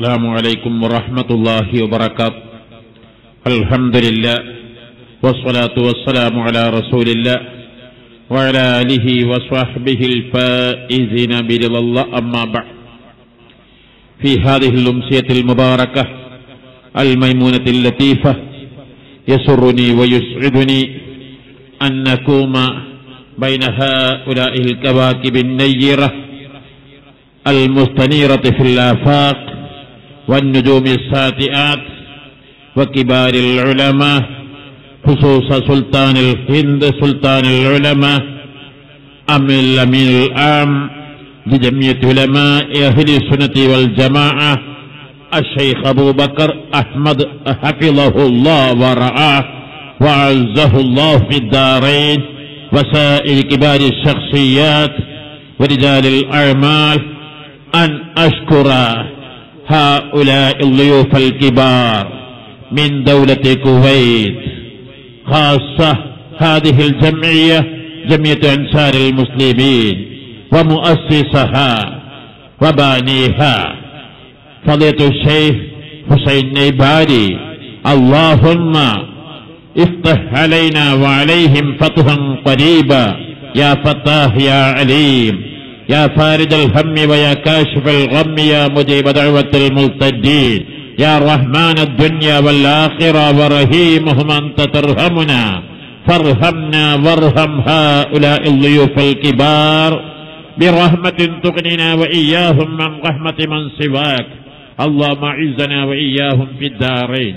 السلام عليكم ورحمة الله وبركاته الحمد لله والصلاة والسلام على رسول الله وعلى آله وصحبه الفائزين برضا الله أما بعد في هذه الأمسية المباركة الميمونة اللطيفة يسرني ويسعدني أن نكون بين هؤلاء الكواكب النيرة المستنيرة في الآفاق والنجوم الساطئات وكبار العلماء خصوص سلطان الهند سلطان العلماء أم الأمين العام لجمعية علماء أهل السنة والجماعة الشيخ أبو بكر أحمد حفظه الله ورعاه وعزه الله في الدارين وسائر كبار الشخصيات ورجال الأعمال أن أشكر هؤلاء الضيوف الكبار من دولة الكويت خاصة هذه الجمعية جمعية أنصار المسلمين ومؤسسها وبانيها فضيلة الشيخ حسين نيباري اللهم افتح علينا وعليهم فتحا قريبا يا فتاح يا عليم يا فارج الهم ويا كاشف الغم يا مجيب دعوة الملتجين يا رحمن الدنيا والآخرة ورحيمهم أنت ترحمنا فارحمنا وارحم هؤلاء الضيوف الكبار برحمة تغننا وإياهم من رحمة من سواك اللهم أعزنا وإياهم في الدارين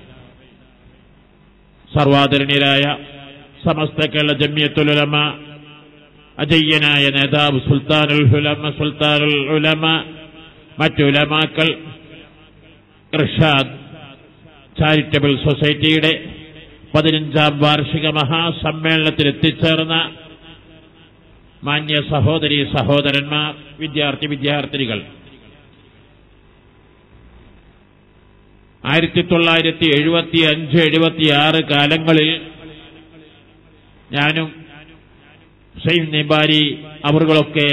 സർവാദരണീയരായ സമസ്ത കേരള ജമ്മിയത്തുലമ അജയ്യനായ നേതാവ് സുൽത്താനുൽ ഹുലമ സുൽത്താനുൽ ഉലമ മറ്റുലമാക്കൾ ഇർഷാദ് ചാരിറ്റബിൾ സൊസൈറ്റിയുടെ പതിനഞ്ചാം വാർഷിക മഹാസമ്മേളനത്തിൽ എത്തിച്ചേർന്ന മാന്യ സഹോദരി സഹോദരന്മാർ വിദ്യാർത്ഥി വിദ്യാർത്ഥിനികൾ ആയിരത്തി തൊള്ളായിരത്തി എഴുപത്തി അഞ്ച് എഴുപത്തി ആറ് കാലങ്ങളിൽ ഞാനും ഹുസൈൻ നിബാരി അവറുകളൊക്കെ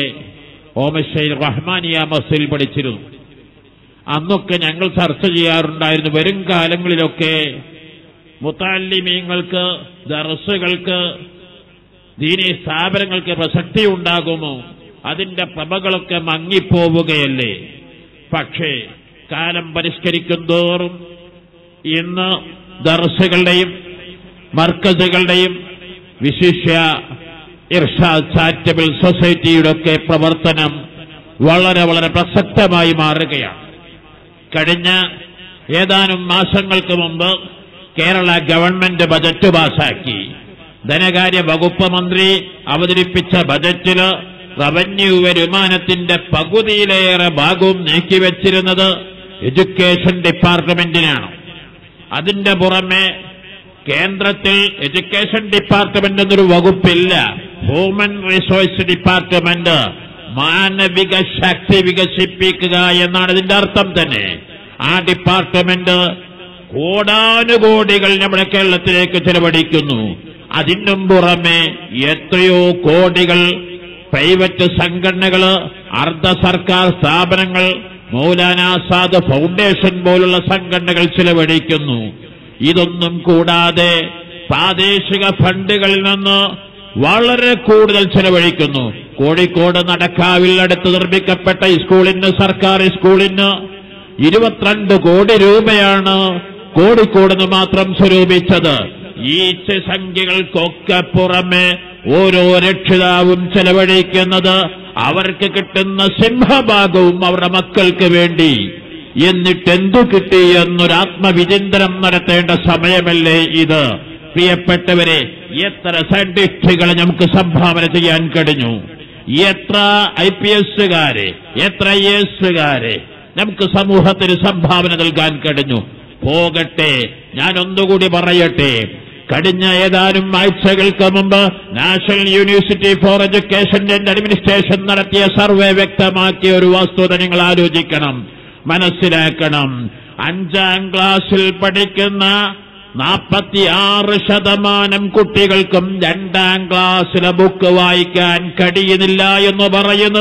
ഓമശൈൽ റഹ്മാനിയ മസിൽ പഠിച്ചിരുന്നു അന്നൊക്കെ ഞങ്ങൾ ചർച്ച ചെയ്യാറുണ്ടായിരുന്നു വരും കാലങ്ങളിലൊക്കെ മുത്താലിമീങ്ങൾക്ക് ദർസുകൾക്ക് ദീനീ സ്ഥാപനങ്ങൾക്ക് പ്രസക്തി ഉണ്ടാകുമോ അതിന്റെ പ്രഭകളൊക്കെ മങ്ങിപ്പോവുകയല്ലേ പക്ഷേ കാലം പരിഷ്കരിക്കും തോറും ഇന്ന് ദർസുകളുടെയും മർക്കസുകളുടെയും വിശിഷ്യ ഇർഷാദ് ചാരിറ്റബിൾ സൊസൈറ്റിയുടെ ഒക്കെ പ്രവർത്തനം വളരെ വളരെ പ്രസക്തമായി മാറുകയാണ് കഴിഞ്ഞ ഏതാനും മാസങ്ങൾക്ക് മുമ്പ് കേരള ഗവൺമെന്റ് ബജറ്റ് പാസാക്കി ധനകാര്യ വകുപ്പ് മന്ത്രി അവതരിപ്പിച്ച ബജറ്റില് റവന്യൂ വരുമാനത്തിന്റെ പകുതിയിലേറെ ഭാഗവും നീക്കിവെച്ചിരുന്നത് എഡ്യൂക്കേഷൻ ഡിപ്പാർട്ട്മെന്റിനാണ് അതിന്റെ പുറമെ കേന്ദ്രത്തിൽ എഡ്യൂക്കേഷൻ ഡിപ്പാർട്ട്മെന്റ് എന്നൊരു വകുപ്പില്ല ഹ്യൂമൻ റിസോഴ്സ് ഡിപ്പാർട്ട്മെന്റ് മാനവിക ശക്തി വികസിപ്പിക്കുക എന്നാണ് ഇതിന്റെ അർത്ഥം തന്നെ ആ ഡിപ്പാർട്ട്മെന്റ് കോടാനുകോടികൾ നമ്മുടെ കേരളത്തിലേക്ക് ചെലവഴിക്കുന്നു അതിനും പുറമെ എത്രയോ കോടികൾ പ്രൈവറ്റ് സംഘടനകള് അർദ്ധ സർക്കാർ സ്ഥാപനങ്ങൾ മൗലാനാസാദ് ഫൗണ്ടേഷൻ പോലുള്ള സംഘടനകൾ ചിലവഴിക്കുന്നു ഇതൊന്നും കൂടാതെ പ്രാദേശിക ഫണ്ടുകളിൽ നിന്ന് വളരെ കൂടുതൽ ചെലവഴിക്കുന്നു കോഴിക്കോട് നടക്കാവിൽ അടുത്ത് നിർമ്മിക്കപ്പെട്ട ഈ സ്കൂളിന് സർക്കാർ സ്കൂളിന് ഇരുപത്തിരണ്ട് കോടി രൂപയാണ് കോഴിക്കോട് നിന്ന് മാത്രം സ്വരൂപിച്ചത് ഈ സംഖ്യകൾക്കൊക്കെ പുറമെ ഓരോ രക്ഷിതാവും ചെലവഴിക്കുന്നത് അവർക്ക് കിട്ടുന്ന സിംഹഭാഗവും അവരുടെ മക്കൾക്ക് വേണ്ടി എന്നിട്ട് എന്തു കിട്ടി എന്നൊരു ആത്മവിചിന്തനം നടത്തേണ്ട സമയമല്ലേ ഇത് പ്രിയപ്പെട്ടവരെ എത്ര സയന്റിസ്റ്റുകളെ നമുക്ക് സംഭാവന ചെയ്യാൻ കഴിഞ്ഞു എത്ര ഐ പി എസുകാരെ എത്ര ഐ എസുകാരെ നമുക്ക് സമൂഹത്തിന് സംഭാവന നൽകാൻ കഴിഞ്ഞു പോകട്ടെ ഞാൻ ഒന്നുകൂടി പറയട്ടെ കഴിഞ്ഞ ഏതാനും ആഴ്ചകൾക്ക് മുമ്പ് national university for education and administration നടത്തിയ സർവേ വ്യക്തമാക്കിയ ഒരു വസ്തുത നിങ്ങൾ ആലോചിക്കണം മനസ്സിലാക്കണം അഞ്ചാം ക്ലാസ്സിൽ പഠിക്കുന്ന നാൽപ്പത്തിയാറ് ശതമാനം കുട്ടികൾക്കും രണ്ടാം ക്ലാസ്സിലെ ബുക്ക് വായിക്കാൻ കഴിയുന്നില്ല എന്ന് പറയുന്നത്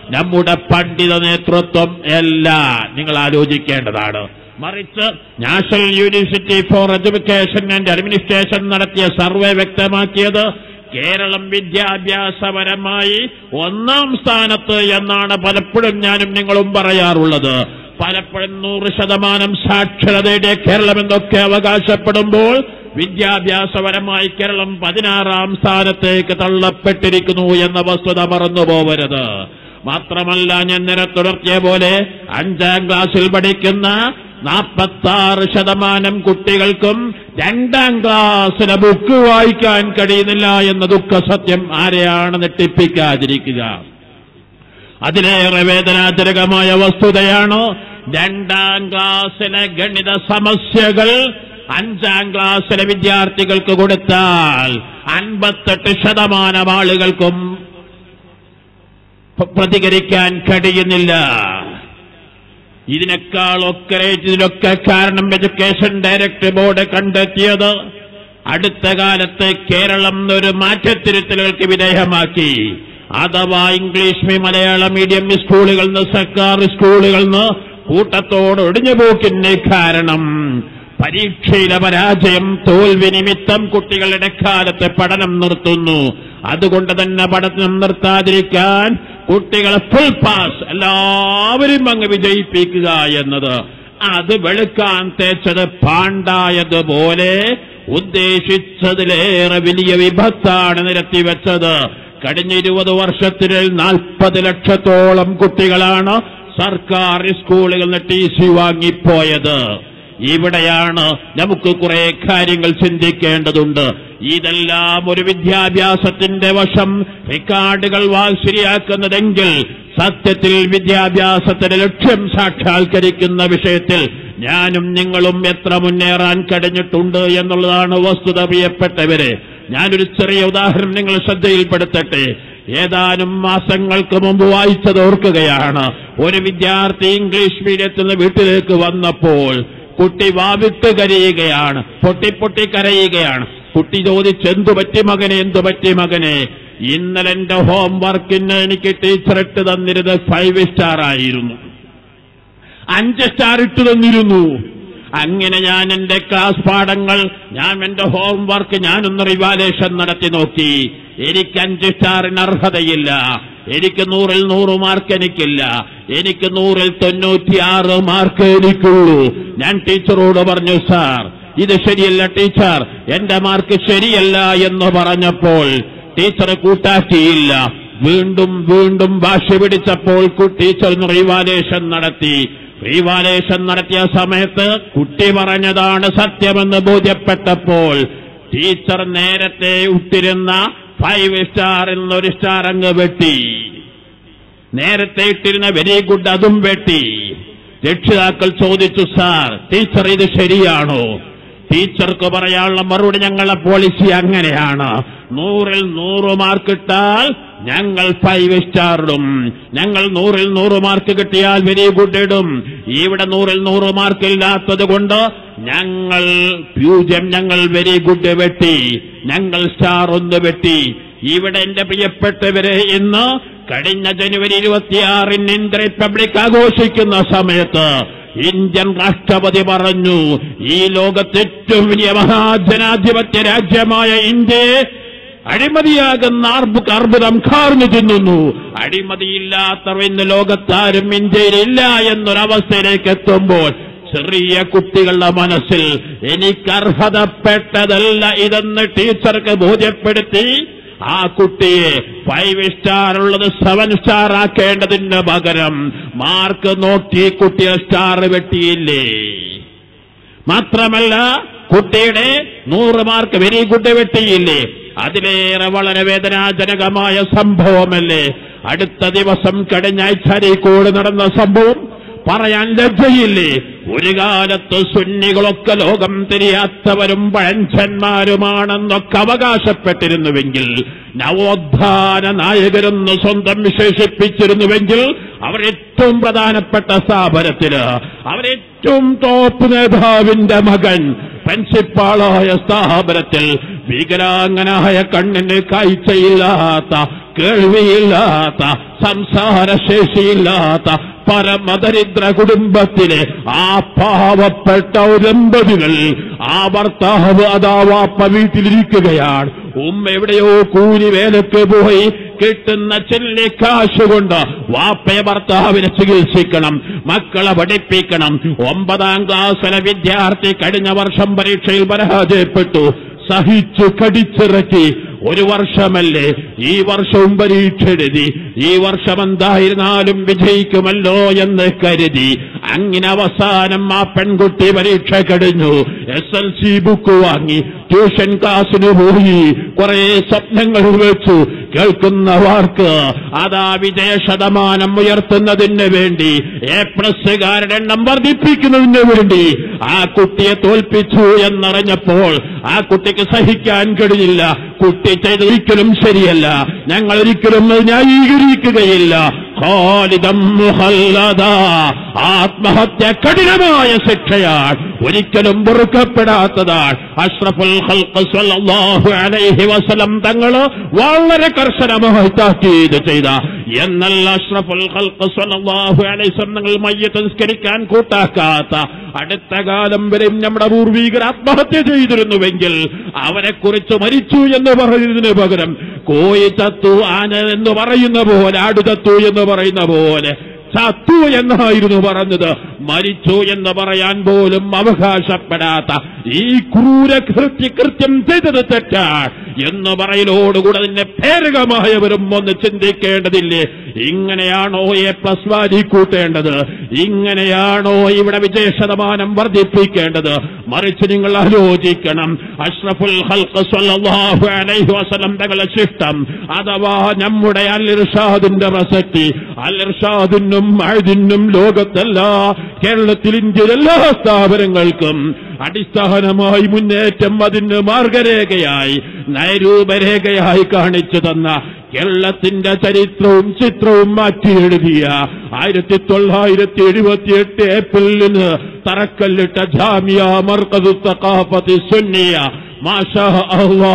നമ്മുടെ പണ്ഡിത നേതൃത്വം എല്ലാം നിങ്ങൾ ആലോചിക്കേണ്ടതാണ് മറിച്ച് national university for education and administration നടത്തിയ സർവേ വ്യക്തമാക്കിയത് കേരളം വിദ്യാഭ്യാസപരമായി ഒന്നാം സ്ഥാനത്ത് എന്നാണ് പലപ്പോഴും ഞാനും നിങ്ങളും പറയാറുള്ളത് പലപ്പോഴും നൂറ് ശതമാനം സാക്ഷരതയുടെ കേരളം എന്നൊക്കെ അവകാശപ്പെടുമ്പോൾ വിദ്യാഭ്യാസപരമായി കേരളം പതിനാറാം സ്ഥാനത്തേക്ക് തള്ളപ്പെട്ടിരിക്കുന്നു എന്ന വസ്തുത മറന്നുപോകരുത് മാത്രമല്ല ഞാൻ നിര തുടർത്തിയ പോലെ അഞ്ചാം ക്ലാസ്സിൽ പഠിക്കുന്ന നാൽപ്പത്താറ് ശതമാനം കുട്ടികൾക്കും രണ്ടാം ക്ലാസ്സിലെ ബുക്ക് വായിക്കാൻ കഴിയുന്നില്ല എന്ന ദുഃഖ സത്യം ആരെയാണ് നെട്ടിപ്പിക്കാതിരിക്കുക അതിലേറെ വേദനാജനകമായ വസ്തുതയാണ് രണ്ടാം ക്ലാസ്സിലെ ഗണിത സമസ്യകൾ അഞ്ചാം ക്ലാസ്സിലെ വിദ്യാർത്ഥികൾക്ക് കൊടുത്താൽ അൻപത്തെട്ട് ശതമാനം ആളുകൾക്കും പ- പ്രതികരിക്കാൻ കഴിയുന്നില്ല ഇതിനേക്കാളൊക്കെ ഇതിനൊക്കെ കാരണം എഡ്യൂക്കേഷൻ ഡയറക്ടർ ബോർഡ് കണ്ടെത്തിയത് അടുത്ത കാലത്ത് കേരളം ഒരു മാറ്റത്തിരുത്തലുകൾക്ക് വിധേയമാക്കി അഥവാ ഇംഗ്ലീഷ് മീ- മലയാള മീഡിയം സ്കൂളുകളിൽ നിന്ന് സർക്കാർ സ്കൂളുകളിൽ നിന്ന് കൂട്ടത്തോട് ഒടിഞ്ഞുപോക്കിന് കാരണം പരീക്ഷയിലെ പരാജയം തോൽവി നിമിത്തം കുട്ടികൾ ഇടക്കാലത്ത് പഠനം നിർത്തുന്നു അതുകൊണ്ട് തന്നെ പഠനം നിർത്താതിരിക്കാൻ കുട്ടികളെ ഫുൾ പാസ് എല്ലാവരും അങ്ങ് വിജയിപ്പിക്കുക എന്നത് അത് വെളുക്കാൻ തേച്ചത് പാണ്ടായതുപോലെ ഉദ്ദേശിച്ചതിലേറെ വലിയ വിപത്താണ് നിരത്തിവെച്ചത് കഴിഞ്ഞ ഇരുപത് വർഷത്തിൽ നാൽപ്പത് ലക്ഷത്തോളം കുട്ടികളാണ് സർക്കാർ സ്കൂളുകളിൽ നിന്ന് ടി സി വാങ്ങിപ്പോയത് ഇവിടെയാണ് നമുക്ക് കുറെ കാര്യങ്ങൾ ചിന്തിക്കേണ്ടതുണ്ട് ഇതെല്ലാം ഒരു വിദ്യാഭ്യാസത്തിന്റെ വശം റെക്കോർഡുകൾ വാ- ശരിയാക്കുന്നതെങ്കിൽ സത്യത്തിൽ വിദ്യാഭ്യാസത്തിന്റെ ലക്ഷ്യം സാക്ഷാത്കരിക്കുന്ന വിഷയത്തിൽ ഞാനും നിങ്ങളും എത്ര മുന്നേറാൻ കഴിഞ്ഞിട്ടുണ്ട് എന്നുള്ളതാണ് വസ്തുത പ്രിയപ്പെട്ടവരെ ഞാനൊരു ചെറിയ ഉദാഹരണം നിങ്ങൾ ശ്രദ്ധയിൽപ്പെടുത്തട്ടെ ഏതാനും മാസങ്ങൾക്ക് മുമ്പ് വായിച്ചത് ഓർക്കുകയാണ് ഒരു വിദ്യാർത്ഥി ഇംഗ്ലീഷ് മീഡിയത്തിൽ നിന്ന് വീട്ടിലേക്ക് വന്നപ്പോൾ കുട്ടി വാവിട്ട് കരയുകയാണ് പൊട്ടി പൊട്ടി കരയുകയാണ് കുട്ടി ചോദിച്ചു എന്തു പറ്റി മകനെ എന്തു പറ്റി മകനെ ഇന്നലെ എന്റെ ഹോംവർക്കിന് എനിക്ക് ടീച്ചർ ഇട്ട് തന്നിരുന്നത് ഫൈവ് സ്റ്റാർ ആയിരുന്നു അഞ്ച് സ്റ്റാർ ഇട്ടു തന്നിരുന്നു അങ്ങനെ ഞാൻ എന്റെ ക്ലാസ് പാഠങ്ങൾ ഞാൻ എന്റെ ഹോംവർക്ക് ഞാനൊന്ന് റിവാലേഷൻ നടത്തി നോക്കി എനിക്ക് അഞ്ച് സ്റ്റാറിന് അർഹതയില്ല എനിക്ക് നൂറിൽ നൂറ് മാർക്ക് എനിക്കില്ല എനിക്ക് നൂറിൽ തൊണ്ണൂറ്റിയാറ് മാർക്ക് എനിക്കുള്ളൂ ഞാൻ ടീച്ചറോട് പറഞ്ഞു സാർ ഇത് ശരിയല്ല ടീച്ചർ എന്റെ മാർക്ക് ശരിയല്ല എന്ന് പറഞ്ഞപ്പോൾ ടീച്ചർ കൂട്ടാക്കിയില്ല വീണ്ടും വീണ്ടും ഭാഷ പിടിച്ചപ്പോൾ കു- ടീച്ചർ റീവാലേഷൻ നടത്തി റീവാലേഷൻ നടത്തിയ സമയത്ത് കുട്ടി പറഞ്ഞതാണ് സത്യമെന്ന് ബോധ്യപ്പെട്ടപ്പോൾ ടീച്ചർ നേരത്തെ ഇട്ടിരുന്ന ഫൈവ് സ്റ്റാറിൽ നിന്ന് ഒരു സ്റ്റാർ അങ്ങ് വെട്ടി നേരത്തെ ഇട്ടിരുന്ന വെരി ഗുഡ് അതും വെട്ടി രക്ഷിതാക്കൾ ചോദിച്ചു സാർ ടീച്ചർ ഇത് ശരിയാണോ ടീച്ചർക്ക് പറയാനുള്ള മറുപടി ഞങ്ങളെ പോളിസി അങ്ങനെയാണ് നൂറിൽ നൂറ് മാർക്ക് ഇട്ടാൽ ഞങ്ങൾ ഫൈവ് സ്റ്റാർ ഇടും ഞങ്ങൾ നൂറിൽ നൂറ് മാർക്ക് കിട്ടിയാൽ വെരി ഗുഡ് ഇടും ഇവിടെ നൂറിൽ നൂറ് മാർക്ക് ഇല്ലാത്തത് കൊണ്ട് ഞങ്ങൾ പൂജ്യം ഞങ്ങൾ വെരി ഗുഡ് വെട്ടി ഞങ്ങൾ സ്റ്റാർ ഒന്ന് വെട്ടി ഇവിടെ എന്റെ പ്രിയപ്പെട്ടവരെ ഇന്ന് കഴിഞ്ഞ ജനുവരി ഇരുപത്തിയാറിന് ഇന്ത്യ റിപ്പബ്ലിക് ആഘോഷിക്കുന്ന സമയത്ത് ഇന്ത്യൻ രാഷ്ട്രപതി പറഞ്ഞു ഈ ലോകത്തെ ഏറ്റവും വലിയ മഹാജനാധിപത്യ രാജ്യമായ ഇന്ത്യയെ അഴിമതിയാകുന്ന അർബു അർബുദം കാർന്നു തിന്നുന്നു അഴിമതിയില്ലാത്തവർ ഇന്ന് ലോകത്താരും ഇന്ത്യയിലില്ല എന്നൊരവസ്ഥയിലേക്ക് എത്തുമ്പോൾ ചെറിയ കുട്ടികളുടെ മനസ്സിൽ എനിക്ക് അർഹതപ്പെട്ടതല്ല ഇതെന്ന് ടീച്ചർക്ക് ബോധ്യപ്പെടുത്തി ആ കുട്ടിയെ ഫൈവ് സ്റ്റാർ ഉള്ളത് സെവൻ സ്റ്റാർ ആക്കേണ്ടതിന് പകരം മാർക്ക് നോക്കി കുട്ടിയെ സ്റ്റാർ വെട്ടിയില്ലേ മാത്രമല്ല കുട്ടിയുടെ നൂറ് മാർക്ക് വെരി ഗുഡ് വെട്ടിയില്ലേ അതിലേറെ വളരെ വേദനാജനകമായ സംഭവമല്ലേ അടുത്ത ദിവസം കഴിഞ്ഞ ആഴ്ച അരീക്കോട് നടന്ന സംഭവം പറയാൻ ലജ്ജയില്ലേ ഒരു കാലത്ത് സുന്നികളൊക്കെ ലോകം തിരിയാത്തവരും പഴഞ്ചന്മാരുമാണെന്നൊക്കെ അവകാശപ്പെട്ടിരുന്നുവെങ്കിൽ നവോത്ഥാന നായകരെന്ന് സ്വന്തം വിശേഷിപ്പിച്ചിരുന്നുവെങ്കിൽ അവർ ഏറ്റവും പ്രധാനപ്പെട്ട സ്ഥാപനത്തില് അവരേറ്റവും ടോപ്പ് നേതാവിന്റെ മകൻ പ്രിൻസിപ്പാളായ സ്ഥാപനത്തിൽ വികലാംഗനായ കണ്ണിന് കാഴ്ചയില്ലാത്ത കേൾവിയില്ലാത്ത സംസാരശേഷിയില്ലാത്ത പരമദരിദ്ര കുടുംബത്തിലെ ആ പാവപ്പെട്ട ഒരമ്പതുകൾ ആ ഭർത്താവ് അതാ വാപ്പ വീട്ടിലിരിക്കുകയാണ് ഉമ്മ എവിടെയോ കൂലി വേലക്ക് പോയി കിട്ടുന്ന ചെല്ലി കാശ് കൊണ്ട് വാപ്പയെ ഭർത്താവിനെ ചികിത്സിക്കണം മക്കളെ പഠിപ്പിക്കണം ഒമ്പതാം ക്ലാസ്സിലെ വിദ്യാർത്ഥി കഴിഞ്ഞ വർഷം പരീക്ഷയിൽ പരാജയപ്പെട്ടു സഹിച്ചു കടിച്ചിറക്കി ഒരു വർഷമല്ലേ ഈ വർഷവും പരീക്ഷ എഴുതി ഈ വർഷം എന്തായിരുന്നാലും വിജയിക്കുമല്ലോ എന്ന് കരുതി അങ്ങനെ അവസാനം ആ പെൺകുട്ടി പരീക്ഷ കഴിഞ്ഞു എസ് എൽ സി ബുക്ക് വാങ്ങി ട്യൂഷൻ ക്ലാസ്സിന് പോയി കുറെ സ്വപ്നങ്ങൾ വെച്ചു കേൾക്കുന്ന വാർക്ക് അതാ വിജയ ശതമാനം ഉയർത്തുന്നതിന് വേണ്ടി എ പ്ലസ്സുകാരുടെ എണ്ണം വർദ്ധിപ്പിക്കുന്നതിന് വേണ്ടി ആ കുട്ടിയെ തോൽപ്പിച്ചു എന്നറിഞ്ഞപ്പോൾ ആ കുട്ടിക്ക് സഹിക്കാൻ കഴിയില്ല കുട്ടി ചെയ്തൊരിക്കലും ശരിയല്ല ഞങ്ങൾ ഒരിക്കലും അത് ന്യായീകരിക്കുകയില്ല ഖാലിദം മുഹല്ലദ. ആത്മഹത്യ കഠിനമായ ശിക്ഷയാണ് ഒരിക്കലും പൊറുക്കപ്പെടാത്തതാണ് അഷ്റഫുൽ ഖൽഖ് സ്വല്ലല്ലാഹു അലൈഹി വസല്ലം തങ്ങൾ വളരെ കർശനമായി താക്കീത് ചെയ്ത എന്നാൽ അഷ്റഫുൽ ഖൽഖ് സ്വല്ലല്ലാഹു അലൈഹി വസല്ലം തങ്ങൾ മയ്യത്ത് നിസ്കരിക്കാൻ കൂട്ടാക്കാത്ത അടുത്ത കാലം വരെയും നമ്മുടെ പൂർവീകർ ആത്മഹത്യ ചെയ്തിരുന്നുവെങ്കിൽ അവരെക്കുറിച്ച് മരിച്ചു എന്ന് പറയുന്നതിന് പകരം കോയി ചത്തു ആന എന്ന് പറയുന്ന പോലെ ആടു ചത്തു എന്ന് പറയുന്ന പോലെ ചത്തു എന്നായിരുന്നു പറഞ്ഞത് മരിച്ചു എന്ന് പറയാൻ പോലും അവകാശപ്പെടാത്ത ഈ ക്രൂര കൃത്യ കൃത്യം ചെയ്തത് തെറ്റാണ് എന്ന് പറയലോടുകൂടെ അതിന്റെ പേരകമായവരും ഒന്ന് ചിന്തിക്കേണ്ടതില്ലേ ഇങ്ങനെയാണോ എ പ്ലസ് വാരി കൂട്ടേണ്ടത് ഇങ്ങനെയാണോ ഇവിടെ വിജയ ശതമാനം വർദ്ധിപ്പിക്കേണ്ടത് മറിച്ച് നിങ്ങൾ ആലോചിക്കണം അഷ്റഫുൽ ഹൽക്ക് സ്വല്ലല്ലാഹു അലൈഹി വസല്ലം തങ്ങളുടെ ശിഷ്ടം അഥവാ നമ്മുടെ അൽ ഇർഷാദിന്റെ പ്രസക്തി അൽ ഇർഷാദിനും മഴദിനും ലോകത്തല്ല കേരളത്തിൽ ഇന്ത്യയിൽ എല്ലാ സ്ഥാപനങ്ങൾക്കും അടിസ്ഥാനമായി മുന്നേറ്റം അതിന് മാർഗരേഖയായി നയരൂപരേഖയായി കാണിച്ചു തന്ന കേരളത്തിന്റെ ചരിത്രവും ചിത്രവും മാറ്റി എഴുതിയ ആയിരത്തി തൊള്ളായിരത്തി എഴുപത്തിയെട്ട് ഏപ്രിലിന് തറക്കല്ലിട്ട ജാമിയ മർക്കതു തക്കാഫത്തി സുന്നിയ മാഷാ അള്ളാ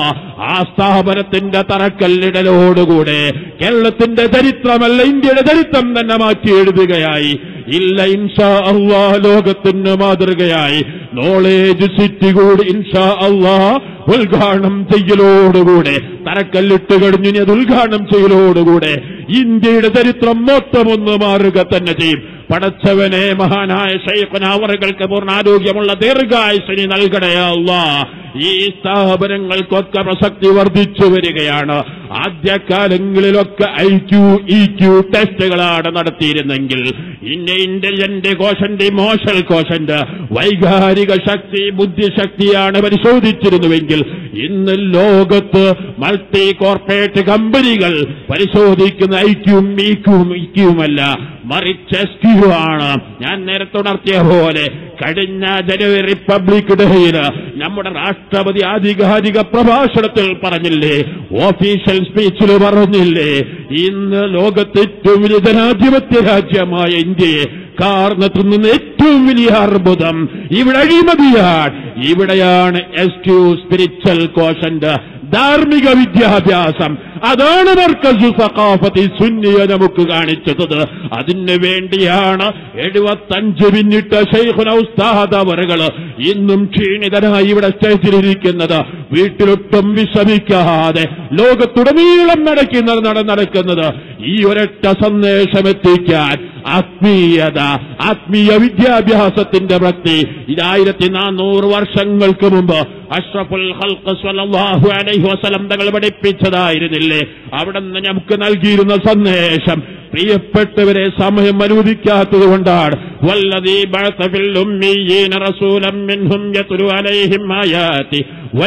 ആ സ്ഥാപനത്തിന്റെ തറക്കല്ലിടലോടുകൂടെ കേരളത്തിന്റെ ചരിത്രമല്ല ഇന്ത്യയുടെ ചരിത്രം തന്നെ മാറ്റി എഴുതുകയായി ഇല്ല ഇൻഷാ അള്ളാ ലോകത്തിന് മാതൃകയായി നോളേജ് സിറ്റി കൂടി ഇൻഷാ അള്ളാ ഉദ്ഘാടനം ചെയ്യലോടുകൂടെ തറക്കല്ലിട്ട് കഴിഞ്ഞു ഇനി അത് ഉദ്ഘാടനം ചെയ്യലോടുകൂടെ ഇന്ത്യയുടെ ചരിത്രം മൊത്തമൊന്ന് മാറുക തന്നെ ചെയ്യും പടച്ചവനെ മഹാനായ ഷെയ്ഖനാവറുകൾക്ക് പൂർണ്ണാരോഗ്യമുള്ള ദീർഘായുസിനി നൽകണയല്ല ഈ സ്ഥാപനങ്ങൾക്കൊക്കെ പ്രസക്തി വർദ്ധിച്ചു വരികയാണ് ആദ്യകാലങ്ങളിലൊക്കെ ഐ ക്യു ഇ ക്യു ടെസ്റ്റുകളാണ് നടത്തിയിരുന്നെങ്കിൽ ഇന്ന ഇന്റലിജന്റ് കോഷന്റ് ഇമോഷണൽ കോഷന്റ് വൈകാരിക ശക്തി ബുദ്ധിശക്തിയാണ് പരിശോധിച്ചിരുന്നുവെങ്കിൽ ഇന്ന് ലോകത്ത് മൾട്ടി കോർപ്പറേറ്റ് കമ്പനികൾ പരിശോധിക്കുന്ന ഐക്യവും ഇക്യവും ഇക്യവുമല്ല മറിച്ച് എസ്ക്യു ആണ് ഞാൻ നേരത്തെ ഉണർത്തിയ പോലെ കഴിഞ്ഞ ജനുവരി റിപ്പബ്ലിക് ഡേയിൽ നമ്മുടെ രാഷ്ട്രപതി ആധികാരിക പ്രഭാഷണത്തിൽ പറഞ്ഞില്ലേ ഓഫീഷ്യൽ സ്പീച്ചിൽ പറഞ്ഞില്ലേ ഇന്ന് ലോകത്തെ ഏറ്റവും വലിയ ജനാധിപത്യ രാജ്യമായ ഇന്ത്യയെ കാർന്ന് തിന്നുന്ന ഏറ്റവും വലിയ അർബുദം ഇവിടെ അഴിമതിയാണ് ഇവിടെയാണ് എസ് ക്യു സ്പിരിച്വൽ കോഷന്റ് ധാർമ്മിക വിദ്യാഭ്യാസം അതാണ് മർക്കസു സഖാഫത്തി സുന്നിയ നമുക്ക് കാണിച്ചത് അതിന് വേണ്ടിയാണ് എഴുപത്തഞ്ച് പിന്നിട്ട ഷെയ്ഖുന ഉസ്താദ് അവറുകൾ ഇന്നും ക്ഷീണിതനായി ഇവിടെ സ്റ്റേജിലിരിക്കുന്നത് വീട്ടിലൊട്ടും വിശ്രമിക്കാതെ ലോകത്തുടനീളം നടക്കുന്നത് നട നടക്കുന്നത് ഈ ഒരൊറ്റ സന്ദേശം എത്തിക്കാൻ ആത്മീയത ആത്മീയ വിദ്യാഭ്യാസത്തിന്റെ ഭക്തി ഇതായിരത്തി നാനൂറ് വർഷങ്ങൾക്ക് മുമ്പ് അഷ്റഫുൽ ഖൽഖ് സ്വല്ലല്ലാഹു അലൈഹി വസല്ലം തങ്ങൾ പഠിപ്പിച്ചതായിരുന്നില്ലേ അവിടെ നിന്ന് നമുക്ക് നൽകിയിരുന്ന സന്ദേശം പ്രിയപ്പെട്ടവരെ സമയം അനുവദിക്കാത്തത് കൊണ്ടാണ് വല്ലതീ ബഅസ ഫിൽ ഉമ്മീയീന റസൂലൻ മിൻഹും യത്ലു അലൈഹിം ആയാതി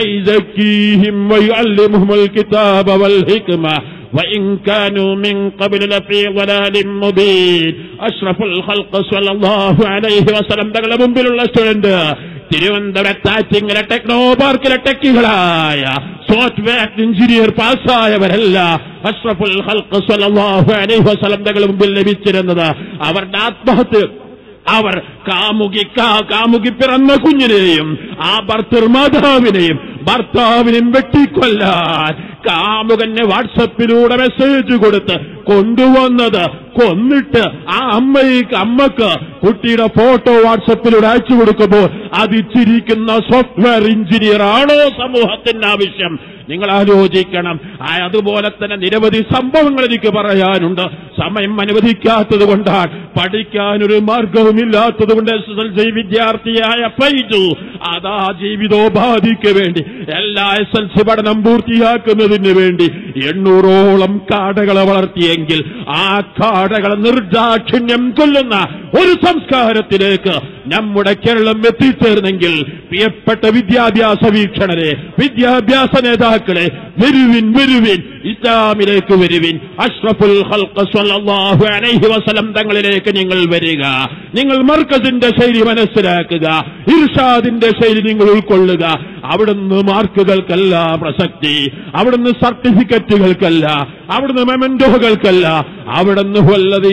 വയസക്കീഹിം വയുഅല്ലിമുഹുൽ കിതാബ വൽ ഹിക്മ وإن كانوا من قبل لفي ضلال مبين أشرف الخلق صلى الله عليه وسلم തങ്ങളുടെ മുമ്പിലുള്ള സ്റ്റുഡന്റ് തിരുവനന്തപുരത്ത് ആറ്റിങ്ങര ടെക്നോ പാർക്കിലെ ടെക്കികളായ സോഫ്റ്റ്വെയർ എഞ്ചിനീയർ പാസ്സായവരല്ല അഷ്റഫുൽ ഹൽക്ക് സ്വല്ലല്ലാഹു അലൈഹി വസല്ലം തങ്ങളുടെ മുമ്പിൽ ലഭിച്ചിരുന്നത് അവരുടെ ആത്മഹത്യ അവർ കാമുകി കാ- കാമുകി പിറന്ന കുഞ്ഞിനെയും ആ ഭർത്തൃമാതാവിനെയും ഭർത്താവിനെയും വെട്ടിക്കൊല്ലാൻ കാമുകന് വാട്സപ്പിലൂടെ മെസ്സേജ് കൊടുത്ത് കൊണ്ടുവന്നത് കൊന്നിട്ട് ആ അമ്മയ്ക്ക് അമ്മക്ക് കുട്ടിയുടെ ഫോട്ടോ വാട്സപ്പിലൂടെ അയച്ചു കൊടുക്കുമ്പോൾ അതിച്ചിരിക്കുന്ന സോഫ്റ്റ്വെയർ എഞ്ചിനീയർ ആണോ സമൂഹത്തിന്റെ ആവശ്യം നിങ്ങൾ ആലോചിക്കണം ആ, അതുപോലെ തന്നെ നിരവധി സംഭവങ്ങൾ എനിക്ക് പറയാനുണ്ട് സമയം അനുവദിക്കാത്തത് കൊണ്ടാണ് പഠിക്കാനൊരു മാർഗവുമില്ലാത്തത് കൊണ്ട് എസ് എസ് എൽ സി വിദ്യാർത്ഥിയായ ഫൈജു അതാ ജീവിതോപാധിക്ക് വേണ്ടി എല്ലാ എസ് എൽ സി പഠനം പൂർത്തിയാക്കുന്നതിന് വേണ്ടി എണ്ണൂറോളം കാടകളെ വളർത്തിയെങ്കിൽ ആ കാടകളെ നിർദാക്ഷിണ്യം കൊല്ലുന്ന ഒരു സംസ്കാരത്തിലേക്ക് നമ്മുടെ കേരളം എത്തിച്ചേർന്നെങ്കിൽ പ്രിയപ്പെട്ട വിദ്യാഭ്യാസ വീക്ഷണരെ വിദ്യാഭ്യാസ നേതാക്കളെ വരുവിൻ വരുവിൻ ഇസ്ലാമിലേക്ക് വരുവിൻ അഷ്റഫുൽ ഖൽഖ് സ്വല്ലല്ലാഹു അലൈഹി വസല്ലം തങ്ങളിലേക്ക് നിങ്ങൾ വരിക നിങ്ങൾ മർക്കസിന്റെ ശൈലി മനസ്സിലാക്കുക ഇർഷാദിന്റെ ശൈലി നിങ്ങൾ ഉൾക്കൊള്ളുക അവിടുന്ന് മാർക്കുകൾക്കല്ല പ്രസക്തി അവിടുന്ന് സർട്ടിഫിക്കറ്റുകൾക്കല്ല അവിടുന്ന് മെമന്റോകൾക്കല്ല അവിടുന്ന് വല്ലതീ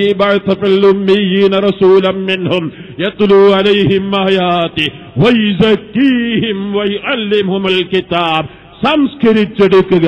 ബഅത്ഫിൽ റസൂലം മിൻഹും യത്ലു അലൈഹിം ആയാതി വയസക്കീഹിം വയഅല്ലിമുൽ കിതാബ് സംസ്കരിച്ചെടുക്കുക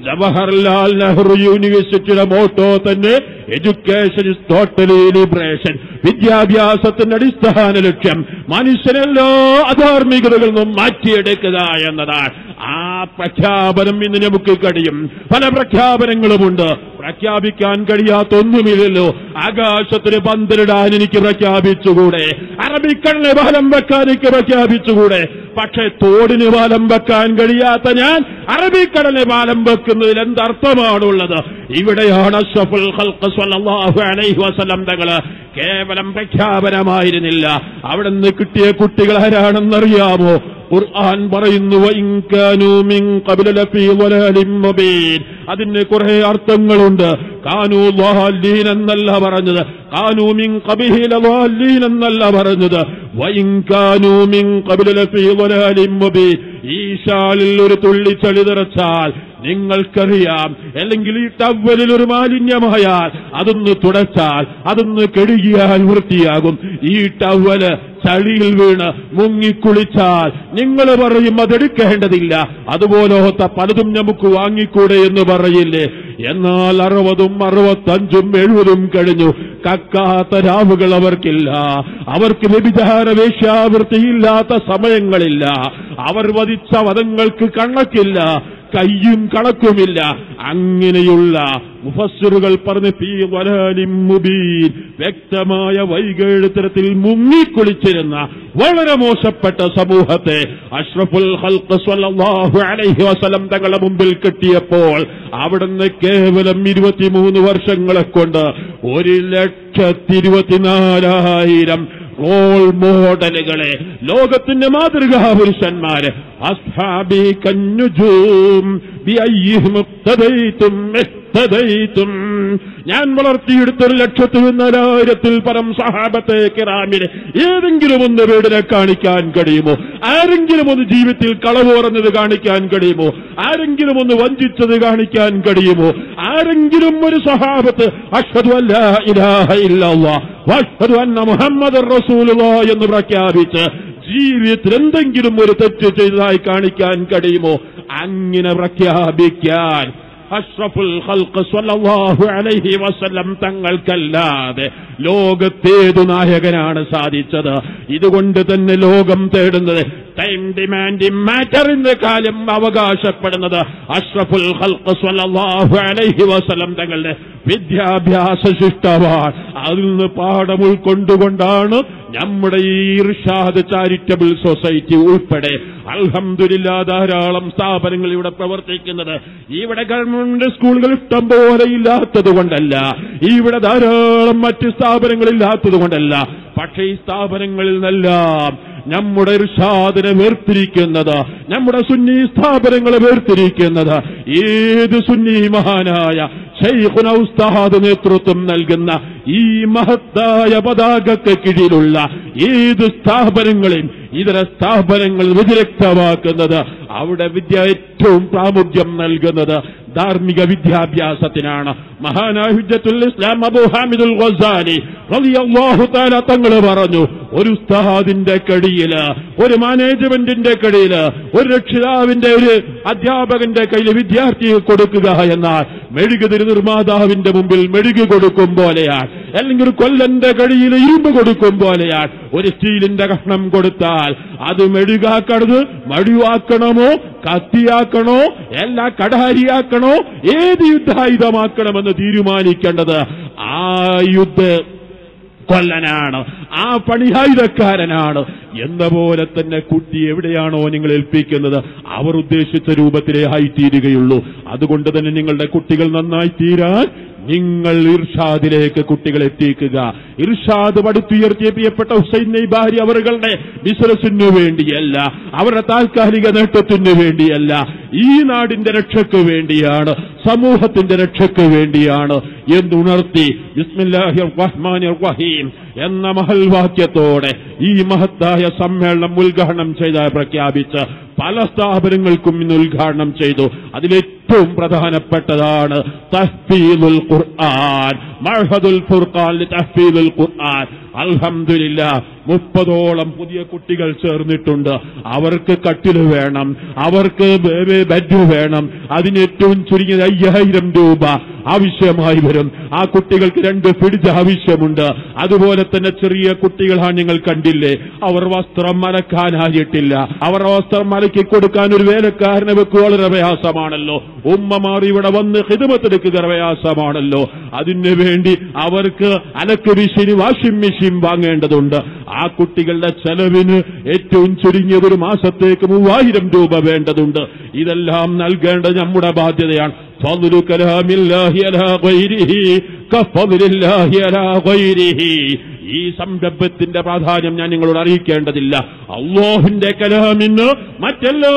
ജവഹർലാൽ നെഹ്റു യൂണിവേഴ്സിറ്റിയുടെ മോട്ടോ തന്നെ എഡ്യൂക്കേഷൻ ഇസ് ടോട്ടലി ലിബറേഷൻ വിദ്യാഭ്യാസത്തിന്റെ അടിസ്ഥാന ലക്ഷ്യം മനുഷ്യനെല്ലാ അധാർമികതകളിൽ നിന്നും മാറ്റിയെടുക്കുക എന്നതാണ് ആ പ്രഖ്യാപനം ഇന്ന് നമുക്ക് കഴിയും പല പ്രഖ്യാപനങ്ങളുമുണ്ട് പ്രഖ്യാപിക്കാൻ കഴിയാത്ത ഒന്നുമില്ലല്ലോ ആകാശത്തിന് പന്തലിടാൻ എനിക്ക് പ്രഖ്യാപിച്ചുകൂടെ അറബിക്കടലിന് വലം വെക്കാൻ എനിക്ക് പ്രഖ്യാപിച്ചുകൂടെ പക്ഷെ തോടിന് വലം വെക്കാൻ കഴിയാത്ത ഞാൻ അറബിക്കടലിന് വലം വെക്കുന്നതിൽ എന്തർത്ഥമാണുള്ളത് ഇവിടെയാണ് അഷ്റഫുൽ ഖൽഖ് സ്വല്ലല്ലാഹു അലൈഹി വസല്ലം തങ്ങള് കേവലം പ്രഖ്യാപനമായിരുന്നില്ല അവിടെ നിന്ന് കിട്ടിയ കുട്ടികൾ ആരാണെന്നറിയാമോ ഖുർആൻ പറയുന്നു "വഇൻ കാനൂ മിൻ ഖബ്ല ലഫീ ളലാലിൻ മുബീൻ." അതിന് കുറെ അർത്ഥങ്ങളുണ്ട് കാനൂ ളാലീൻ എന്നല്ല പറഞ്ഞത് കാനൂ മിൻ ഖബിഹി ലളാലീൻ എന്നല്ല പറഞ്ഞത് "വഇൻ കാനൂ മിൻ ഖബ്ല ലഫീ ളലാലിൻ മുബീൻ." ഈ ഷാലിൽ ഒരു തുള്ളി ചളി നിറച്ചാൽ നിങ്ങൾക്കറിയാം അല്ലെങ്കിൽ ഈ ടവലിൽ ഒരു മാലിന്യമായാൽ അതൊന്ന് തുടച്ചാൽ അതൊന്ന് കെടുകിയാൽ വൃത്തിയാകും ഈ ടവല് ചളിയിൽ വീണ് മുങ്ങിക്കുളിച്ചാൽ നിങ്ങൾ പറയും അതെടുക്കേണ്ടതില്ല അതുപോലത്തെ പലതും നമുക്ക് വാങ്ങിക്കൂടെ എന്ന് പറയില്ലേ എന്നാൽ അറുപതും അറുപത്തഞ്ചും എഴുപതും കഴിഞ്ഞു കക്കാത്ത രാവുകൾ അവർക്കില്ല അവർക്ക് വ്യഭിചാര വേശ്യാവൃത്തിയില്ലാത്ത സമയങ്ങളില്ല അവർ വധിച്ച വധങ്ങൾക്ക് കണക്കില്ല കയ്യും കണക്കുമില്ല അങ്ങനെയുള്ള മുഫസ്സിറുകൾ പറഞ്ഞ് പി വലാലിം മുബീൻ വ്യക്തമായ വൈകേഴുത്തരത്തിൽ മുങ്ങിക്കുളിച്ചിരുന്ന വളരെ മോശപ്പെട്ട സമൂഹത്തെ അഷ്റഫുൽ ഖൽഖ് സ്വല്ലല്ലാഹു അലൈഹി വസല്ലം തങ്ങളുടെ മുമ്പിൽ കിട്ടിയപ്പോൾ അവിടുന്ന് കേവലം ഇരുപത്തിമൂന്ന് വർഷങ്ങളെ കൊണ്ട് ഒരു ലക്ഷത്തി ഇരുപത്തിനാലായിരം റോൾ മോഡലുകളെ ലോകത്തിന്റെ മാതൃകാ പുരുഷന്മാര് അസ്ഹാബി കന്നുജൂം ബിഅയ്യിഹിം ഇഖ്തദൈതും ഇഖ്തദൈതും ഞാൻ വളർത്തിയെടുത്തൊരു ലക്ഷത്തി നാലായിരത്തിൽ പരം സഹാബത്തെ കിറാമിനെ ഏതെങ്കിലും ഒന്ന് വീടിനെ കാണിക്കാൻ കഴിയുമോ ആരെങ്കിലും ഒന്ന് ജീവിതത്തിൽ കളവ് പറഞ്ഞത് കാണിക്കാൻ കഴിയുമോ ആരെങ്കിലും ഒന്ന് വഞ്ചിച്ചത് കാണിക്കാൻ കഴിയുമോ ആരെങ്കിലും ഒരു സഹാബത്ത് അഷ്ഹദു അല്ലാ ഇലാഹ ഇല്ലല്ലാഹ് വഅഷ്ഹദു അന്ന മുഹമ്മദ് റസൂലുള്ളാഹ് എന്ന് പ്രഖ്യാപിച്ച് ജീവിതത്തിൽ എന്തെങ്കിലും ഒരു തെറ്റ് ചെയ്തതായി കാണിക്കാൻ കഴിയുമോ അങ്ങനെ പ്രഖ്യാപിക്കാൻ അഷ്റഫുൽ ഖൽഖ് സ്വല്ലല്ലാഹു അലൈഹി വസല്ലം തങ്ങൾക്കല്ലാതെ ലോകത്തേതു നായകനാണ് സാധിച്ചത് ഇതുകൊണ്ട് തന്നെ ലോകം തേടുന്നത് ടൈം ഡിമാൻഡിംഗ് മാറ്റർ എന്ന കാലം അവകാശപ്പെടുന്നത് അഷ്റഫുൽ ഖൽഖ് സ്വല്ലല്ലാഹു അലൈഹി വസല്ലം തങ്ങളുടെ വിദ്യാഭ്യാസ ശിഷ്ടമാണ് അതിൽ നിന്ന് പാഠം ഉൾക്കൊണ്ടുകൊണ്ടാണ് നമ്മുടെ ഈ ഇർഷാദ് ചാരിറ്റബിൾ സൊസൈറ്റി ഉൾപ്പെടെ അൽഹംദുലില്ലാ ധാരാളം സ്ഥാപനങ്ങൾ ഇവിടെ പ്രവർത്തിക്കുന്നത് ഇവിടെ ഗവൺമെന്റ് സ്കൂളുകൾ ഇഷ്ടം പോലെ ഇല്ലാത്തത് കൊണ്ടല്ല ഇവിടെ ധാരാളം മറ്റ് സ്ഥാപനങ്ങൾ ഇല്ലാത്തത് കൊണ്ടല്ല പക്ഷേ ഈ സ്ഥാപനങ്ങളിൽ നിന്നെല്ലാം നമ്മുടെ ഇർഷാദിനെ വേർതിരിക്കുന്നത് നമ്മുടെ സുന്നി സ്ഥാപനങ്ങളെ വേർതിരിക്കുന്നത് ഏത് സുന്നി മഹാനായ ഷെയ്ഖുന ഉസ്താദ് നേതൃത്വം നൽകുന്ന ഈ മഹത്തായ പതാകക്ക് കീഴിലുള്ള ഏത് സ്ഥാപനങ്ങളെയും ഇതര സ്ഥാപനങ്ങൾ വ്യതിരക്തമാക്കുന്നത് അവിടെ വിദ്യ ഏറ്റവും പ്രാമുഖ്യം നൽകുന്നത് ധാർമ്മിക വിദ്യാഭ്യാസത്തിനാണ് മഹാനായ ഹുജ്ജത്തുൽ ഇസ്ലാം അബൂ ഹാമിദുൽ ഗസാലി റളിയല്ലാഹു തആല തങ്ങൾ പറഞ്ഞു ഒരു ഉസ്താദിന്റെ കടിയില് ഒരു മാനേജ്മെന്റിന്റെ കടിയില് ഒരു രക്ഷിതാവിന്റെ ഒരു അധ്യാപകന്റെ കയ്യിൽ വിദ്യാർത്ഥിയെ കൊടുക്കുക എന്നാൽ മെഴുകുതിരി നിർമ്മാതാവിന്റെ മുമ്പിൽ മെഴുകു കൊടുക്കും പോലെയാണ് അല്ലെങ്കിൽ ഒരു കൊല്ലന്റെ കടിയിൽ ഇരുമ്പ് കൊടുക്കും പോലെയാണ് ഒരു സ്റ്റീലിന്റെ കഷ്ണം കൊടുത്താൽ അത് മെഴുകാക്കണത് മഴുവാക്കണമോ കത്തിയാക്കണോ എല്ലാ കടാരിയാക്കണോ ഏത് യുദ്ധായുധമാക്കണമെന്ന് തീരുമാനിക്കേണ്ടത് ആ യുദ്ധ കൊല്ലനാണ് ആ പണിയായുധക്കാരനാണ് എന്ന പോലെ തന്നെ കുട്ടി എവിടെയാണോ നിങ്ങൾ ഏൽപ്പിക്കുന്നത് അവർ ഉദ്ദേശിച്ച രൂപത്തിലേ ആയിത്തീരുകയുള്ളൂ അതുകൊണ്ട് തന്നെ നിങ്ങളുടെ കുട്ടികൾ നന്നായി തീരാൻ നിങ്ങൾ ഇർഷാദിലേക്ക് കുട്ടികളെ എത്തിക്കുക ഇർഷാദ് പടുത്തുയർത്തിയ പ്രിയപ്പെട്ട ഹുസൈൻ നൈബാരി അവരുടെ ബിസിനസിനു വേണ്ടിയല്ല അവരുടെ താൽക്കാലിക നേട്ടത്തിനു വേണ്ടിയല്ല ഈ നാടിന്റെ രക്ഷയ്ക്ക് വേണ്ടിയാണ് സമൂഹത്തിന്റെ രക്ഷയ്ക്ക് വേണ്ടിയാണ് എന്നുണർത്തി ബിസ്മില്ലാഹി റഹ്മാൻ റഹീം എന്ന മഹൽവാക്യത്തോടെ ഈ മഹത്തായ സമ്മേളനം ഉദ്ഘാടനം ചെയ്ത പ്രഖ്യാപിച്ച് പല സ്ഥാപനങ്ങൾക്കും ഇന്ന് ഉദ്ഘാടനം ചെയ്തു അതിലേറ്റവും പ്രധാനപ്പെട്ടതാണ് തഹ്ഫീലുൽ ഖുർആൻ മഹദുൽ ഫുർഖാൻ തഹ്ഫീലുൽ ഖുർആൻ അൽഹംദുലില്ല മുപ്പതോളം പുതിയ കുട്ടികൾ ചേർന്നിട്ടുണ്ട് അവർക്ക് കട്ടില് വേണം അവർക്ക് ബെ- ബെഡ് വേണം അതിന് ഏറ്റവും ചുരുങ്ങിയത് അയ്യായിരം രൂപ ആവശ്യമായി വരും ആ കുട്ടികൾക്ക് രണ്ട് ഫ്രിഡ്ജ് ആവശ്യമുണ്ട് അതുപോലെ തന്നെ ചെറിയ കുട്ടികളാണ് നിങ്ങൾ കണ്ടില്ലേ അവർ വസ്ത്രം അലക്കാനായിട്ടില്ല അവർ വസ്ത്രം അലക്കി കൊടുക്കാൻ ഒരു വേലക്കാരനെ വെക്കുക വളരെ പ്രയാസമാണല്ലോ ഉമ്മമാർ ഇവിടെ വന്ന് ഹിതമത്തെടുക്കുക പ്രയാസമാണല്ലോ അതിനു വേണ്ടി അവർക്ക് അലക്ക് മെഷീൻ വാഷിംഗ് മെഷീൻ വാങ്ങേണ്ടതുണ്ട് ആ കുട്ടികളുടെ ചെലവിന് ഏറ്റവും ചുരുങ്ങിയത് ഒരു മാസത്തേക്ക് മൂവായിരം രൂപ വേണ്ടതുണ്ട് ഇതെല്ലാം നൽകേണ്ടത് നമ്മുടെ ബാധ്യതയാണ് فضل كلام الله على غيره كفضل الله على غيره ഈ സംരംഭത്തിന്റെ പ്രാധാന്യം ഞാൻ നിങ്ങളോട് അറിയിക്കേണ്ടതില്ല അള്ളാഹുവിന്റെ കലാമിന് മറ്റെല്ലാ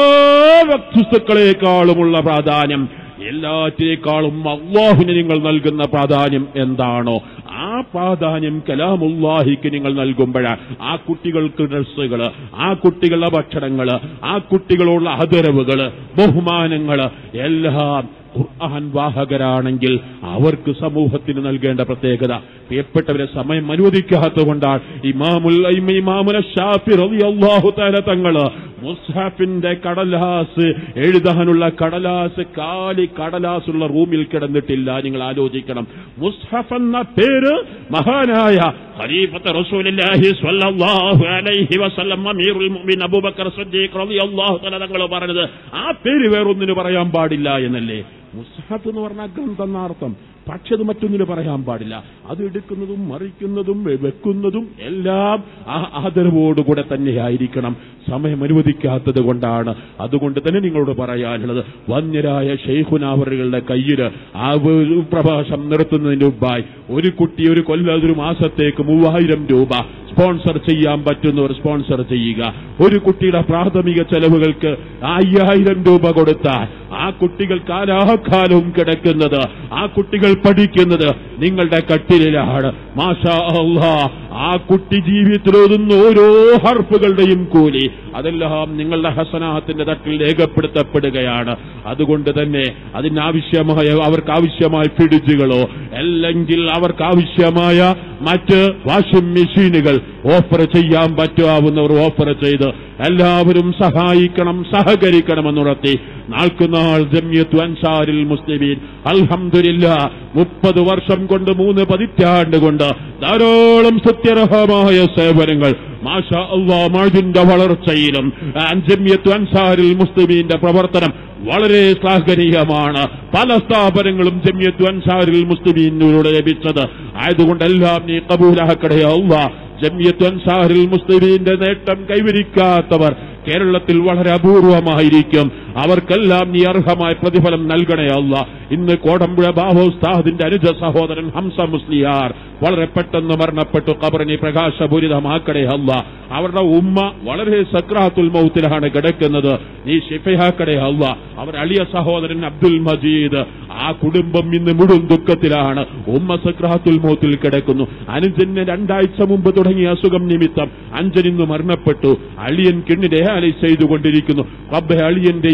വസ്തുക്കളെക്കാളുമുള്ള പ്രാധാന്യം എല്ലാറ്റിനേക്കാളും അള്ളാഹുവിന് നിങ്ങൾ നൽകുന്ന പ്രാധാന്യം എന്താണോ ആ പ്രാധാന്യം കലാമുല്ലാഹിക്ക് നിങ്ങൾ നൽകുമ്പോഴാണ് ആ കുട്ടികൾക്ക് ഡ്രസ്സുകള് ആ കുട്ടികളുടെ ഭക്ഷണങ്ങള് ആ കുട്ടികളുള്ള ആദരവുകള് ബഹുമാനങ്ങള് എല്ലാം ഖുർആൻ വാഹകരാണെങ്കിൽ അവർക്ക് സമൂഹത്തിന് നൽകേണ്ട പ്രത്യേകത പ്രിയപ്പെട്ടവരെ സമയം അനുവദിക്കാത്തതുകൊണ്ടാണ് ഇമാമുൽ അയ്മ ഇമാമുന ഷാഫി റളിയല്ലാഹു തആല തങ്ങള് മുസ്ഹഫിന്റെ കടലാസ് എഴുതാനുള്ള കടലാസ് കാലി കടലാസുള്ള റൂമിൽ കിടന്നിട്ടില്ല നിങ്ങൾ ആലോചിക്കണം മുസ്ഹഫ് എന്ന പേര് മഹാനായ ഖലീഫത്ത് റസൂലുള്ളാഹി സ്വല്ലല്ലാഹു അലൈഹി വസല്ലം അമീറുൽ മുഅ്മിൻ അബൂബക്കർ സിദ്ദീഖ് റളിയല്ലാഹു തആല തങ്ങൾ പറഞ്ഞത് ആ പേര് വേറൊന്നിന് പറയാൻ പാടില്ല എന്നല്ലേ മുസ്ഹഫ് എന്ന് പറഞ്ഞ ഗ്രന്ഥം എന്നാർത്ഥം പക്ഷെ അത് മറ്റൊന്നിന് പറയാൻ പാടില്ല അത് എടുക്കുന്നതും മറിക്കുന്നതും വെ- വെക്കുന്നതും എല്ലാം ആ ആദരവോടുകൂടെ തന്നെയായിരിക്കണം സമയം അനുവദിക്കാത്തത് കൊണ്ടാണ് അതുകൊണ്ട് തന്നെ നിങ്ങളോട് പറയാനുള്ളത് വന്യരായ ഷെയ്ഖുനാവറുകളുടെ കയ്യിൽ ആ ഒരു പ്രഭാഷണം നിർത്തുന്നതിന് മുമ്പായി ഒരു കുട്ടി ഒരു കൊല്ലം ഒരു മാസത്തേക്ക് മൂവായിരം രൂപ സ്പോൺസർ ചെയ്യാൻ പറ്റുന്നവർ സ്പോൺസർ ചെയ്യുക ഒരു കുട്ടിയുടെ പ്രാഥമിക ചെലവുകൾക്ക് അയ്യായിരം രൂപ കൊടുത്താൽ ആ കുട്ടികൾ കാലാകാലവും കിടക്കുന്നത് ആ കുട്ടികൾ പഠിക്കുന്നത് നിങ്ങളുടെ കട്ടിലാണ് മാഷാ അല്ലാ ആ കുട്ടി ജീവിതത്തിൽ ഓതുന്ന ഓരോ ഹർഫുകളുടെയും കൂലി അതെല്ലാം നിങ്ങളുടെ ഹസനാഹത്തിന്റെ തട്ടിൽ രേഖപ്പെടുത്തപ്പെടുകയാണ് അതുകൊണ്ട് തന്നെ അതിനാവശ്യമായ അവർക്ക് ആവശ്യമായ ഫ്രിഡ്ജുകളോ അല്ലെങ്കിൽ അവർക്ക് ആവശ്യമായ മറ്റ് വാഷിംഗ് മെഷീനുകൾ ഓഫർ ചെയ്യാൻ പറ്റാവുന്നവർ ഓഫർ ചെയ്ത് എല്ലാവരും സഹായിക്കണം സഹകരിക്കണമെന്നുണർത്തി നാൾക്കുനാൾ ജമ്യത്തു അൻസാരിൽ മുസ്ലിമീൻ അൽഹംദുലില്ല മുപ്പത് വർഷം കൊണ്ട് മൂന്ന് പതിറ്റാണ്ട് കൊണ്ട് ധാരാളം സത്യർഹമായ സേവനങ്ങൾ മാഷാ അള്ളാ മഴജിന്റെ വളർച്ചയിലും ജമ്യത്തു അൻസാരിൽ മുസ്ലിമീന്റെ പ്രവർത്തനം വളരെ ശ്ലാഘനീയമാണ് പല സ്ഥാപനങ്ങളും ജമ്യത്തു അൻസാരിൽ മുസ്ലിമീനിലൂടെ ലഭിച്ചത് ആയതുകൊണ്ടെല്ലാം നീ കബൂലാക്കടയ അള്ളാ ജമ്യത്തു അൻസാരിൽ മുസ്ലിമീന്റെ നേട്ടം കൈവരിക്കാത്തവർ കേരളത്തിൽ വളരെ അപൂർവമായിരിക്കും അവർക്കെല്ലാം നീ അർഹമായ പ്രതിഫലം നൽകണേ അല്ല ഇന്ന് കോടമ്പുഴ ബാഹോസ്താദിന്റെ അനുജ സഹോദരൻ ഹംസ മുസ്ലിയാർ വളരെ പെട്ടെന്ന് മരണപ്പെട്ടു കബറിനെ പ്രകാശപൂരിതമാക്കണേ അല്ല അവരുടെ ഉമ്മ വളരെ സക്രാത്തുൽ മൗത്തിലാണ് കിടക്കുന്നത് നീ ഷിഫയാക്കണേ അല്ല അവർ അളിയ സഹോദരൻ അബ്ദുൽ മജീദ് ആ കുടുംബം ഇന്ന് മുഴുവൻ ദുഃഖത്തിലാണ് ഉമ്മ സക്രാത്തുൽ മൗത്തിൽ കിടക്കുന്നു അനുജന് രണ്ടാഴ്ച മുമ്പ് തുടങ്ങിയ അസുഖം നിമിത്തം അഞ്ചൻ ഇന്ന് മരണപ്പെട്ടു അളിയൻ കിണ്ണിനെ ഡയാലിസ് ചെയ്തുകൊണ്ടിരിക്കുന്നു റബ്ബെ അളിയന്റെയും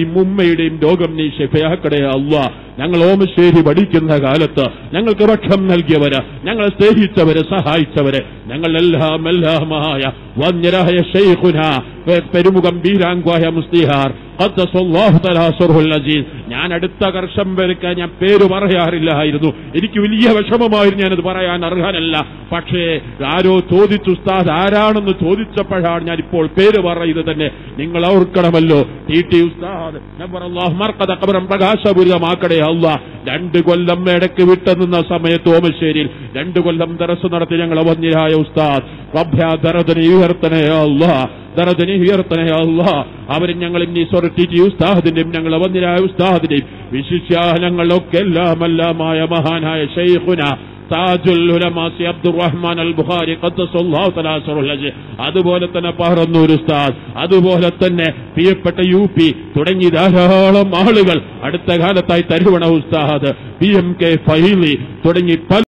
ഉപ്പയുടെയും ഉമ്മയുടെയും രോഗം നീ ഷെഫയാക്കടേ അല്ല ഞങ്ങൾ ഓമശ്ശേരി പഠിക്കുന്ന കാലത്ത് ഞങ്ങൾക്ക് ഭക്ഷണം നൽകിയവര് ഞങ്ങളെ സ്നേഹിച്ചവര് സഹായിച്ചവര് ഞങ്ങളെല്ലാം എല്ലാമായ വന്യരായ ഷെയ്ഖുന പെരുമുഖം ബീരാങ്കായ മുസ്ലിഹാർ ഖദ്ദസല്ലാഹു തആല അസ്റുൽ അസീസ് ഞാൻ അടുത്ത വർഷം വരെക്ക് ഞാൻ പേര് പറയാറില്ലായിരുന്നു എനിക്ക് വലിയ വിഷമമായിരുന്നു ഞാനത് പറയാൻ അർഹനല്ല പക്ഷേ ആരോ ചോദിച്ചു ഉസ്താദ് ആരാണെന്ന് ചോദിച്ചപ്പോഴാണ് ഞാൻ ഇപ്പോൾ പേര് പറയുന്നത് തന്നെ നിങ്ങൾ ഓർക്കണമല്ലോ ടി ടി ഉസ്താദ് നബ്ബറല്ലാഹു മർഖദ ഖബറം പ്രകാശപൂരിതമാക്കടേ അല്ല രണ്ട് കൊല്ലം ഇടയ്ക്ക് വിട്ടുനിന്ന സമയത്ത് ഓമശ്ശേരിയിൽ രണ്ട് കൊല്ലം ദറസ് നടത്തി ഞങ്ങളെ വന്യരായ ഉസ്താദ് റബ്ബാ ദറദനെ ഉയർത്തണേ അല്ലാ ദറദനെ ഉയർത്തണേ അല്ലാ അവരും ഞങ്ങൾ ഇനി സ്വർട്ടി ഉസ്താദിന്റെയും ഞങ്ങളെ വന്യരായ ഉസ്താദിന്റെയും വിശിഷ്യാലങ്ങളൊക്കെ എല്ലാമെല്ലാമായ മഹാനായ ഷെയ്ഖുന താജുൽ ഉലമാസി അബ്ദുറഹ്മാൻ അൽ ബുഖാരി ഖദ്ദസല്ലാഹു തആല അസ്റുൽ അജ് അതുപോലെ തന്നെ പാറന്നൂർ ഉസ്താദ് അതുപോലെ തന്നെ പ്രിയപ്പെട്ട യു പി തുടങ്ങി ധാരാളം ആളുകൾ അടുത്ത കാലത്തായി തരുവണ ഉസ്താദ് പി എം കെ ഫൈലി തുടങ്ങി പല